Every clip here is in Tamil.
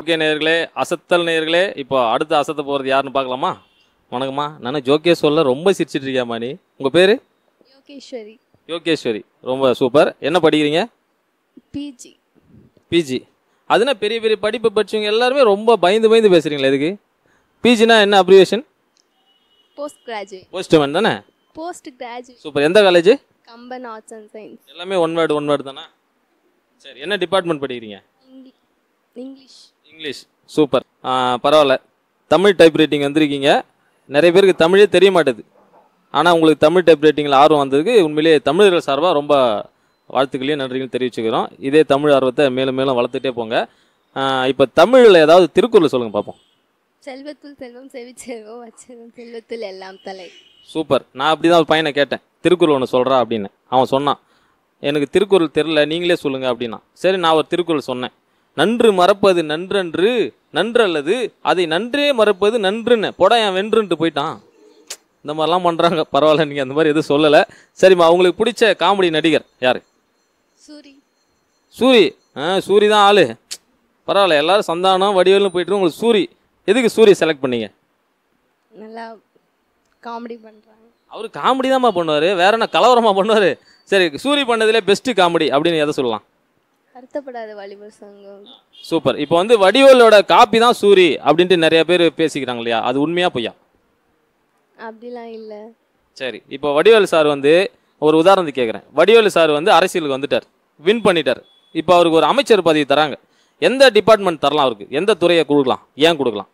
ஓகே நேயர்களே அசத்தல் நேயர்களே இப்போ அடுத்து அசத்த போகிறது யாருன்னு பார்க்கலாமா வணக்கம்மா நான் ஜோகே சொல்ல ரொம்ப சிரிச்சிட்டு இருக்கியாம்மா நீ உங்கள் பேர் யோகேஸ்வரி யோகேஸ்வரி ரொம்ப சூப்பர் என்ன படிக்கிறீங்க பிஜி பிஜி அதுனா பெரிய பெரிய படிப்பு படிச்சவங்க எல்லாருமே ரொம்ப பயந்து பயந்து பேசுகிறீங்களா இதுக்கு பிஜினா என்ன அப்ரிவேஷன் போஸ்ட் கிராஜுவேட் போஸ்ட்மேன் தானே போஸ்ட் கிராஜுவேட் சூப்பர் எந்த college Kamban arts and science எல்லாமே ஒன் வேர்டு ஒன் வேர்டு தானே சரி என்ன டிபார்ட்மெண்ட் படிக்கிறீங்க இங்கிலீஷ் இங்கிலீஷ் சூப்பர் ஆ, பரவாயில்ல தமிழ் டைப் ரைட்டிங் வந்திருக்கீங்க நிறைய பேருக்கு தமிழே தெரிய மாட்டேது ஆனால் உங்களுக்கு தமிழ் டைப் ரைட்டிங்கில் ஆர்வம் வந்ததுக்கு உண்மையிலேயே தமிழர்கள் சார்பாக ரொம்ப வாழ்த்துக்களையும் நன்றிகளும் தெரிவிச்சுக்கிறோம் இதே தமிழ் ஆர்வத்தை மேலும் மேலும் வளர்த்துட்டே போங்க இப்போ தமிழில் ஏதாவது திருக்குறள் சொல்லுங்கள் பார்ப்போம் செல்வத்துள் செல்வம் செவிச்செல்வம் வச்செல்வம் செல்வத்துள் எல்லாம் தலை சூப்பர் நான் அப்படி தான் ஒரு பையனை கேட்டேன் திருக்குறள் ஒன்று சொல்கிறா அப்படின்னு அவன் சொன்னான் எனக்கு திருக்குறள் தெரில நீங்களே சொல்லுங்க அப்படின்னா சரி நான் ஒரு திருக்குறள் சொன்னேன் நன்று மறப்பது நன்றன்று நன்றல்லது அதை நன்றே மறப்பது நன்றுன்னு போடா என் வென்றுன்ட்டு போயிட்டான் இந்த மாதிரிலாம் பண்ணுறாங்க பரவாயில்ல நீங்கள் அந்த மாதிரி எதுவும் சொல்லலை சரிம்மா உங்களுக்கு பிடிச்ச காமெடி நடிகர் யார் சூரி சூரி ஆ சூரி தான் ஆளு பரவாயில்ல எல்லாரும் சந்தானம் வடிவேல்னு போயிட்டு உங்களுக்கு சூரி எதுக்கு சூரி செலக்ட் பண்ணீங்க நல்லா காமெடி பண்ணுறாங்க அவர் காமெடி தான்மா பண்ணுவார் வேற என்ன கலவரமாக பண்ணுவார் சரி சூரி பண்ணதுலே பெஸ்ட்டு காமெடி அப்படின்னு எதை சொல்லலாம் வருத்தப்படாத வாலிபர் சங்கம் சூப்பர் இப்போ வந்து வடிவேலோட காப்பி தான் சூரி அப்படின்ட்டு நிறைய பேர் பேசிக்கிறாங்க இல்லையா அது உண்மையா பொய்யா அப்படிலாம் இல்லை சரி இப்போ வடிவேலு சார் வந்து ஒரு உதாரணத்துக்கு கேட்குறேன் வடிவேலு சார் வந்து அரசியலுக்கு வந்துட்டார் வின் பண்ணிட்டார் இப்போ அவருக்கு ஒரு அமைச்சர் பதவி தராங்க எந்த டிபார்ட்மெண்ட் தரலாம் அவருக்கு எந்த துறையை கொடுக்கலாம் ஏன் கொடுக்கலாம்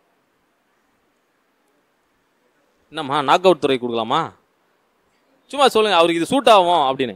என்னம்மா நாக் அவுட் துறை கொடுக்கலாமா சும்மா சொல்லுங்க அவருக்கு இது சூட் ஆகும் அப்படின்னு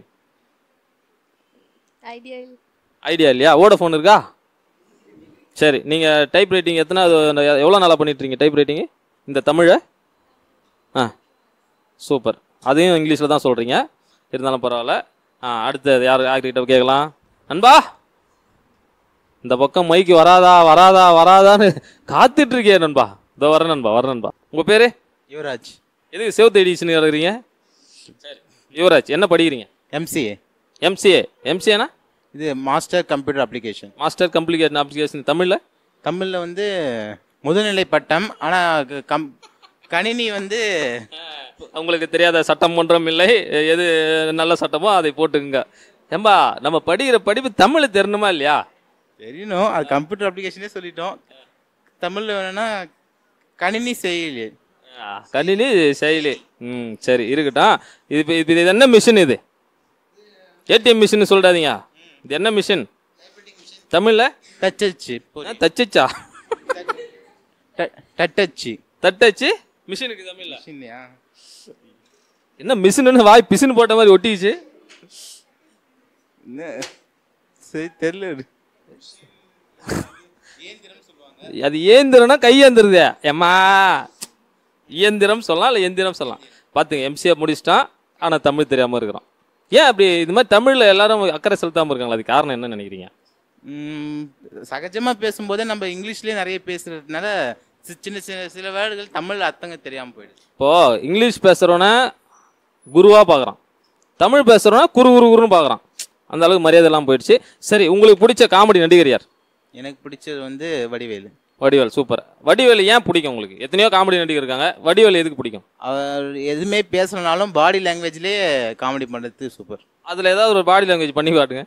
ஐடியா இல்லை ஐடியா இல்லையா ஓடஃபோன் இருக்கா சரி நீங்கள் டைப் ரைட்டிங் எத்தனை எவ்வளோ நாளாக பண்ணிட்டுருங்க டைப் ரைட்டிங்கு இந்த தமிழை ஆ சூப்பர் அதையும் இங்கிலீஷில் தான் சொல்கிறீங்க இருந்தாலும் பரவாயில்ல ஆ அடுத்து யார் யார்கிட்ட கேட்கலாம் நண்பா இந்த பக்கம் மைக்கு வராதா வராதா வராதான்னு காத்துட்டு இருக்கே நண்பா இதோ வரேன் நண்பா வரேன் நண்பா உங்கள் பேர் யுவராஜ் எதுக்கு சேவ் எடிஷன் இருக்கிறீங்க சரி யுவராஜ் என்ன படிக்கிறீங்க எம்சிஏ எம்சிஏ எம்சிஏனா இது master computer application master complication application தமிழில் தமிழில் வந்து முதுநிலை பட்டம் ஆனால் கம் கணினி வந்து உங்களுக்கு தெரியாத சட்டம் ஒன்றும் இல்லை எது நல்ல சட்டமோ அதை போட்டுக்குங்க ஏம்பா நம்ம படிக்கிற படிப்பு தமிழ் தெரியணுமா இல்லையா தெரியணும் அது கம்ப்யூட்டர் அப்ளிகேஷனே சொல்லிட்டோம் தமிழில் வேணும்னா கணினி செயலி கணினி செயலி ம் சரி இருக்கட்டும் இது இப்போ இது இது என்ன மிஷின் இது ஏடிஎம் மிஷின் சொல்லிடாதீங்க இது என்ன மிஷின் தமிழில் டச்சச்சு தச்சிச்சா டட்டச்சு தட்டச்சு மிஷினுக்கு தமிழில் சின்னியா என்ன மிஷின்னு வாய் பிசின் போட்ட மாதிரி ஒட்டிச்சு என்ன சரி தெரியல அது ஏந்திரம்னா கையேந்திருது ஏம்மா இயந்திரம் சொல்லலாம் இல்லை எந்திரம் சொல்லலாம் பார்த்துங்க எம்சிஏ முடிச்சிட்டான் ஆனால் தமிழ் தெரியாமல் இருக்கிறோம் ஏன் அப்படி இது மாதிரி தமிழில் எல்லாரும் அக்கறை செலுத்தாமல் இருக்காங்களா அது காரணம் என்ன நினைக்கிறீங்க சகஜமாக பேசும்போதே நம்ம இங்கிலீஷ்லேயே நிறைய பேசுறதுனால சி- சின்ன சின்ன சில வேர்டுகள் தமிழ் அர்த்தங்க தெரியாமல் போயிடுது இப்போது இங்கிலீஷ் பேசுகிறவன குருவாக பார்க்குறான் தமிழ் பேசுகிறவன குரு குரு குருன்னு பார்க்குறான் அந்த அளவுக்கு மரியாதை எல்லாம் போயிடுச்சு சரி உங்களுக்கு பிடிச்ச காமெடி நடிகர் யார் எனக்கு பிடிச்சது வந்து வடிவேலு வடிவேல் சூப்பர் வடிவேல் ஏன் பிடிக்கும் உங்களுக்கு எத்தனையோ காமெடி நடிகர் இருக்காங்க வடிவேல் எதுக்கு பிடிக்கும் அவர் எதுவுமே பேசலனாலும் பாடி லாங்குவேஜ்லேயே காமெடி பண்ணுறது சூப்பர் அதில் ஏதாவது ஒரு பாடி லாங்குவேஜ் பண்ணி காட்டுங்க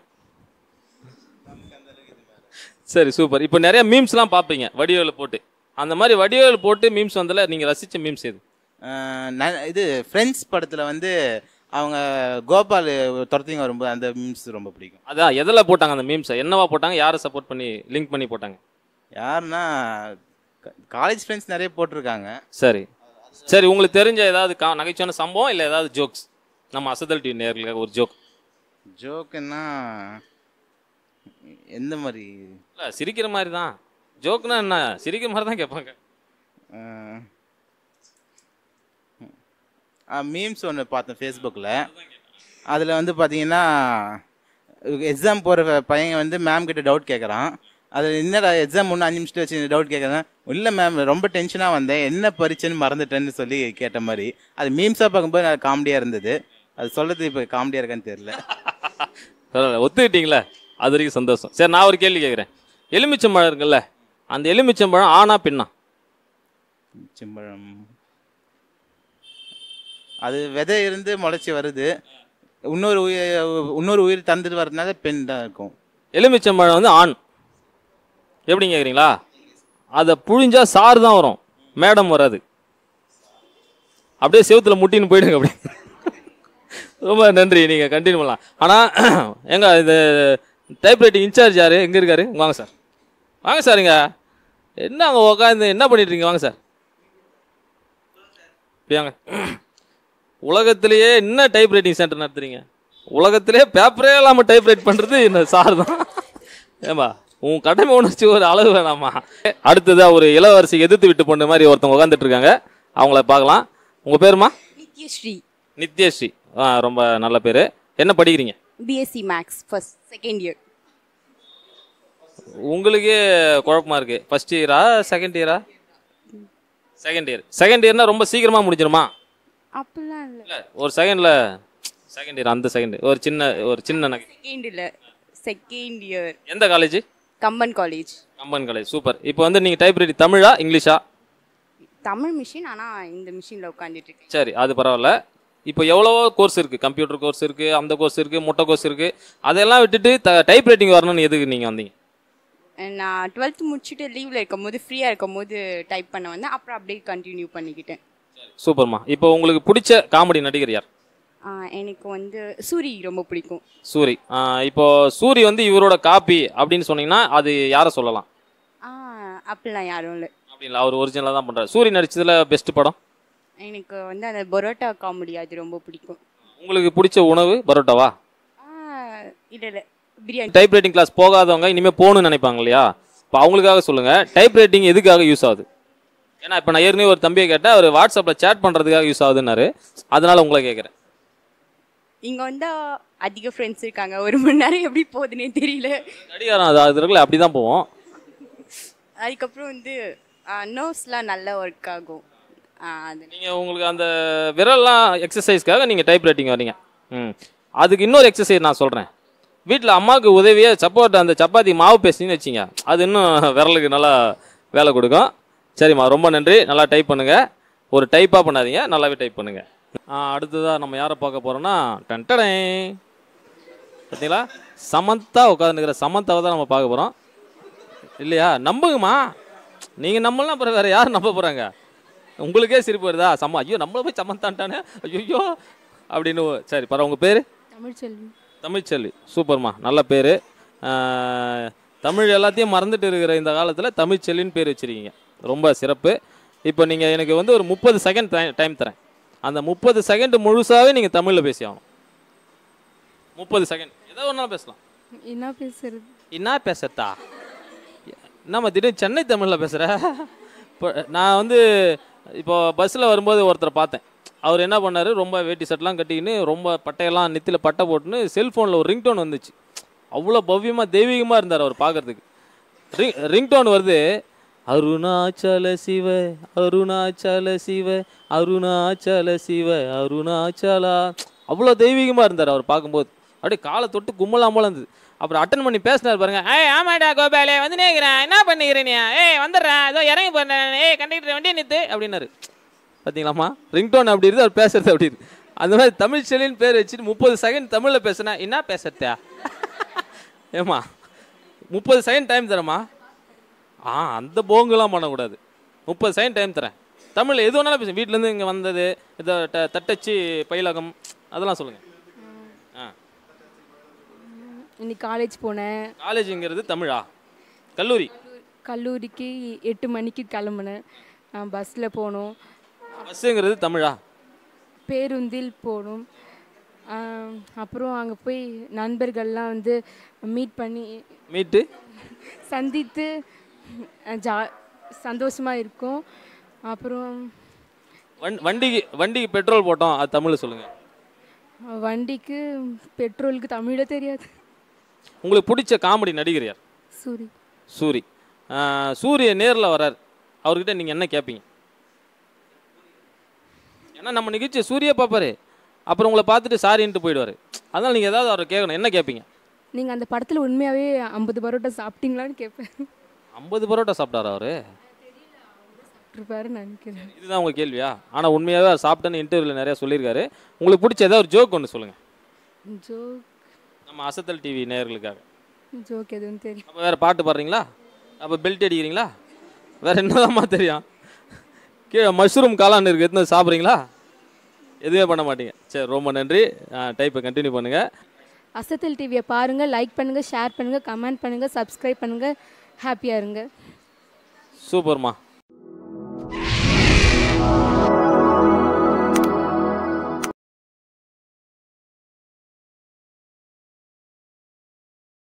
சரி சூப்பர் இப்போ நிறைய மீம்ஸ்லாம் பார்ப்பீங்க வடிவேல் போட்டு அந்த மாதிரி வடிவேல் போட்டு மீம்ஸ் வந்ததில் நீங்கள் ரசித்த மீம்ஸ் எது அஹ் ந- இது ஃப்ரெண்ட்ஸ் படத்தில் வந்து அவங்க கோபால் துரத்திங்க வரும்போது அந்த மீம்ஸ் ரொம்ப பிடிக்கும் அதான் எதில் போட்டாங்க அந்த மீம்ஸை என்னவா போட்டாங்க யாரை சப்போர்ட் பண்ணி லிங்க் பண்ணி போட்டாங்க யாருன்னா காலேஜ் ஃப்ரெண்ட்ஸ் நிறைய போட்டிருக்காங்க சரி சரி உங்களுக்கு தெரிஞ்ச ஏதாவது கா நகைச்சுவான சம்பவம் இல்லை ஏதாவது ஜோக்ஸ் நம்ம அசதல் டிவி நேர்களுக்காக ஒரு ஜோக் ஜோக்குன்னா எந்த மாதிரி இல்லை சிரிக்கிற மாதிரி தான் ஜோக்னா என்ன சிரிக்கிற மாதிரி தான் கேட்பாங்க மீம்ஸ் ஒன்று பார்த்தேன் ஃபேஸ்புக்கில் அதில் வந்து பார்த்தீங்கன்னா எக்ஸாம் போகிற பையன் வந்து மேம் கிட்ட டவுட் கேட்குறான் அது என்னடா எக்ஸாம் ஒன்று அஞ்சு நிமிஷத்தில் வச்சு டவுட் கேட்குறேன் இல்லை மேம் ரொம்ப டென்ஷனாக வந்தேன் என்ன பரீட்சைன்னு மறந்துட்டேன்னு சொல்லி கேட்ட மாதிரி அது மீம்ஸாக பார்க்கும்போது நல்லா காமெடியாக இருந்தது அது சொல்கிறது இப்போ காமெடியாக இருக்கான்னு தெரியல பரவாயில்ல ஒத்துக்கிட்டீங்களே அது வரைக்கும் சந்தோஷம் சரி நான் ஒரு கேள்வி கேட்குறேன் எலுமிச்சை மழை இருக்குல்ல அந்த எலுமிச்சம்பழம் ஆனா பின்னா சிம்பழம் அது விதை இருந்து முளைச்சி வருது இன்னொரு உயிர் இன்னொரு உயிர் தந்துட்டு வர்றதுனால பெண் தான் இருக்கும் எலுமிச்சம்பழம் வந்து ஆண் எப்படிங்க கேட்குறீங்களா அதை புழிஞ்சா சாறு தான் வரும் மேடம் வராது அப்படியே செவுத்துல முட்டின்னு போயிடுங்க அப்படி ரொம்ப நன்றி நீங்கள் கண்டினியூ பண்ணலாம் ஆனால் எங்க இது டைப்ரைட்டிங் இன்சார்ஜ் யார் எங்கே இருக்காரு இங்க வாங்க சார் வாங்க சார் இங்க என்ன அங்கே உட்காந்து என்ன பண்ணிட்டு இருக்கீங்க வாங்க சார் இப்படியாங்க உலகத்திலேயே என்ன டைப்ரைட்டிங் சென்டர் நடத்துறீங்க உலகத்திலேயே பேப்பரே இல்லாமல் டைப்ரைட் பண்ணுறது இந்த சார் தான் ஏமா உன் கடமை உணர்ச்சி ஒரு அளவு வேணாமா அடுத்ததா ஒரு இளவரசி எதிர்த்து விட்டு பொண்ணு மாதிரி ஒருத்தவங்க உட்காந்துட்டு இருக்காங்க அவங்கள பார்க்கலாம் உங்கள் பேருமா நித்யஸ்ரீ நித்யஸ்ரீ ஆ ரொம்ப நல்ல பேர் என்ன படிக்கிறீங்க BSc maths first second year உங்களுக்கே குழப்பமா இருக்கு ஃபர்ஸ்ட் இயரா செகண்ட் இயரா செகண்ட் இயர் செகண்ட் இயர்னா ரொம்ப சீக்கிரமா முடிஞ்சிருமா அப்படிலாம் இல்லை இல்ல ஒரு செகண்ட்ல செகண்ட் இயர் அந்த செகண்ட் ஒரு சின்ன ஒரு சின்ன நகை செகண்ட் இல்லை செகண்ட் இயர் எந்த college Kamban college Kamban college super இப்போ வந்து நீங்க டைப் ரைட்டிங் தமிழா இங்கிலீஷா தமிழ் மிஷின் ஆனால் இந்த மிஷினில் உட்காந்துட்டு இருக்கேன் சரி அது பரவாயில்ல இப்போ எவ்வளவோ கோர்ஸ் இருக்கு கம்ப்யூட்டர் கோர்ஸ் இருக்கு அந்த கோர்ஸ் இருக்கு முட்டை கோர்ஸ் இருக்கு அதெல்லாம் விட்டுட்டு டைப் ரைட்டிங் வரணும்னு எதுக்கு நீங்க வந்தீங்க நான் டுவெல்த் முடிச்சுட்டு லீவில் இருக்கும் போது ஃப்ரீயாக இருக்கும் போது டைப் பண்ண வந்தேன் அப்புறம் அப்படியே கண்டினியூ பண்ணிக்கிட்டேன் சூப்பர்மா இப்போ உங்களுக்கு பிடிச்ச காமெடி நடிகர் யார் ஆ, எனக்கு வந்து சூரி ரொம்ப பிடிக்கும் சூரி ஆ, இப்போ சூரி வந்து இவரோட காப்பி அப்படின்னு சொன்னீங்கன்னா அது யாரை சொல்லலாம் ஆ அப்படிலாம் யாரும் இல்லை அப்படிங்களா அவர் ஒரிஜினலாக தான் பண்ணுறாரு சூரி நடிச்சதுல பெஸ்ட் படம் எனக்கு வந்து அந்த பரோட்டா காமெடி அது ரொம்ப பிடிக்கும் உங்களுக்கு பிடிச்ச உணவு பரோட்டாவா இல்லை இல்லை பிரியாணி டைப் ரைட்டிங் கிளாஸ் போகாதவங்க இனிமேல் போகணும்னு நினைப்பாங்க இல்லையா இப்போ அவங்களுக்காக சொல்லுங்க டைப் ரைட்டிங் எதுக்காக யூஸ் ஆகுது ஏன்னா இப்போ நான் ஏற்கனவே ஒரு தம்பியை கேட்டேன் அவர் வாட்ஸ்அப்பில் சேட் பண்ணுறதுக்காக யூஸ் ஆகுதுன்னாரு அதனால உங்களை கேட்குறேன் இங்கே வந்து அதிக ஃப்ரெண்ட்ஸ் இருக்காங்க ஒரு மணி நேரம் எப்படி போகுதுன்னே தெரியல கடிகாரம் அது அது இருக்குல்ல அப்படி தான் போவோம் அதுக்கப்புறம் வந்து நோஸ்லாம் நல்லா ஒர்க் ஆகும் ஆ, அது நீங்கள் உங்களுக்கு அந்த விரல்லாம் எக்ஸசைஸ்க்காக நீங்கள் டைப் ரைட்டிங் வரீங்க ம் அதுக்கு இன்னொரு எக்ஸசைஸ் நான் சொல்கிறேன் வீட்டில் அம்மாவுக்கு உதவியாக சப்போர்ட் அந்த சப்பாத்தி மாவு பேசின்னு வச்சிங்க அது இன்னும் விரலுக்கு நல்லா வேலை கொடுக்கும் சரிம்மா ரொம்ப நன்றி நல்லா டைப் பண்ணுங்கள் ஒரு டைப்பாக பண்ணாதீங்க நல்லாவே டைப் பண்ணுங்கள் அடுத்ததாக நம்ம யாரை பார்க்க போகிறோன்னா டன்டடே பார்த்தீங்களா சமந்தா உட்காந்துருக்கிற சமந்தாவை தான் நம்ம பார்க்க போகிறோம் இல்லையா நம்புங்கம்மா நீங்கள் நம்பலாம் அப்புறம் வேறு யார் நம்ப போகிறாங்க உங்களுக்கே சிரிப்பு வருதா சம்ம ஐயோ நம்மள போய் சமந்தான்ட்டானே ஐயோ அப்படின்னு சரி பரவ உங்கள் பேர் தமிழ்ச்செல்வி தமிழ்ச்செல்வி சூப்பர்மா நல்ல பேர் தமிழ் எல்லாத்தையும் மறந்துட்டு இருக்கிற இந்த காலத்தில் தமிழ்ச்செல்வின்னு பேர் வச்சிருக்கீங்க ரொம்ப சிறப்பு இப்போ நீங்கள் எனக்கு வந்து ஒரு முப்பது செகண்ட் டைம் தரேன் அந்த முப்பது செகண்ட் முழுசாகவே நீங்கள் தமிழில் பேசி ஆகணும் முப்பது செகண்ட் ஏதோ ஒன்றாலும் பேசலாம் என்ன பேசுறது என்ன பேசத்தா என்னம்மா திடீர்னு சென்னை தமிழில் பேசுகிற இப்போ நான் வந்து இப்போ பஸ்ஸில் வரும்போது ஒருத்தரை பார்த்தேன் அவர் என்ன பண்ணார் ரொம்ப வேட்டி சட்டெலாம் கட்டிக்கின்னு ரொம்ப பட்டையெல்லாம் நெத்தியில் பட்டை போட்டுன்னு செல்ஃபோனில் ஒரு ரிங்டோன் வந்துச்சு அவ்வளோ பவ்யமாக தெய்வீகமாக இருந்தார் அவர் பார்க்கறதுக்கு ரிங் ரிங்டோன் வருது அருணாச்சல சிவ அருணாச்சல சிவ அருணாச்சல சிவ அருணாச்சலா அவ்வளோ தெய்வீகமாக இருந்தார் அவர் பார்க்கும்போது அப்படியே காலை தொட்டு கும்பலாம் போல இருந்தது அப்புறம் அட்டன் பண்ணி பேசினார் பாருங்க ஏய் ஆமாடா கோபாலே வந்து நேக்கிறேன் என்ன பண்ணிக்கிறேன் நீ ஏய் வந்துடுறேன் ஏதோ இறங்கி போறேன் ஏய் கண்டக்டர் வண்டியை நிறுத்து அப்படின்னாரு பார்த்தீங்களாம்மா ரிங்டோன் அப்படி இருந்து அவர் பேசுறது அப்படி இருக்கு அந்த மாதிரி தமிழ் செல்லின்னு பேர் வச்சுட்டு முப்பது செகண்ட் தமிழில் பேசுனா என்ன பேசுறதா ஏம்மா முப்பது செகண்ட் டைம் தரேம்மா ஆ அந்த போங்கெல்லாம் பண்ணக்கூடாது முப்பது செகண்ட் டைம் தரேன் தமிழில் எது வேணாலும் பேசுங்க வீட்டிலேருந்து இங்கே வந்தது இதை ட தட்டச்சு பயிலகம் அதெல்லாம் சொல்லுங்கள் ஆ இன்னைக்கு காலேஜ் போனேன் காலேஜுங்கிறது தமிழா கல்லூரி கல்லூரிக்கு எட்டு மணிக்கு கிளம்புனேன் பஸ்ஸில் போனோம் பஸ்ஸுங்கிறது தமிழா பேருந்தில் போனோம் ஆம், அப்புறம் அங்கே போய் நண்பர்கள்லாம் வந்து மீட் பண்ணி மீட்டு சந்தித்து அஹ், ஜா சந்தோஷமாக இருக்கும் அப்புறம் வண் வண்டிக்கு வண்டிக்கு பெட்ரோல் போட்டோம் அது தமிழ் சொல்லுங்கள் வண்டிக்கு பெட்ரோலுக்கு தமிழே தெரியாது உங்களுக்கு பிடிச்ச காமெடி நடிகர் யார் சூரி சூரி ஆ, சூரிய நேரில் வரார் அவர்கிட்ட நீங்கள் என்ன கேட்பீங்க ஏன்னா நம்ம நிகழ்ச்சி சூரிய பார்ப்பாரு அப்புறம் உங்களை பார்த்துட்டு சாரின்ட்டு போயிடுவார் அதனால் நீங்கள் ஏதாவது அவரை கேட்கணும் என்ன கேட்பீங்க நீங்கள் அந்த படத்தில் உண்மையாகவே ஐம்பது பரோட்டா சாப்பிட்டீங்களான்னு கேட்பேன் ஐம்பது பரோட்டா சாப்பிட்டாரா அவரு இருப்பாரு நினைக்கிறேன் இதுதான் உங்க கேள்வியா ஆனால் உண்மையாகவே சாப்பிட்டேன்னு இன்டர்வியூவில் நிறையா சொல்லியிருக்காரு உங்களுக்கு பிடிச்ச ஏதாவது ஒரு ஜோக் ஒன்று சொல்லுங்கள் ஜோக் நம்ம அசத்தல் டிவி நேயர்களுக்காக ஜோக் எதுவும் தெரியும் அப்போ வேறு பாட்டு பாடுறீங்களா அப்போ பெல்ட் அடிக்கிறீங்களா வேறு என்னதாம்மா தெரியும் கீழே மஷ்ரூம் காளான் இருக்குது எத்தனை சாப்பிட்றீங்களா எதுவுமே பண்ண மாட்டீங்க சரி ரொம்ப நன்றி டைப்பை கண்டினியூ பண்ணுங்கள் அசத்தல் டிவியை பாருங்கள் லைக் பண்ணுங்கள் ஷேர் பண்ணுங்கள் கமெண்ட் பண்ணுங்கள் சப்ஸ்கிரைப் பண்ணுங்கள் ஹாப்பியாக இருங்க சூப்பர்மா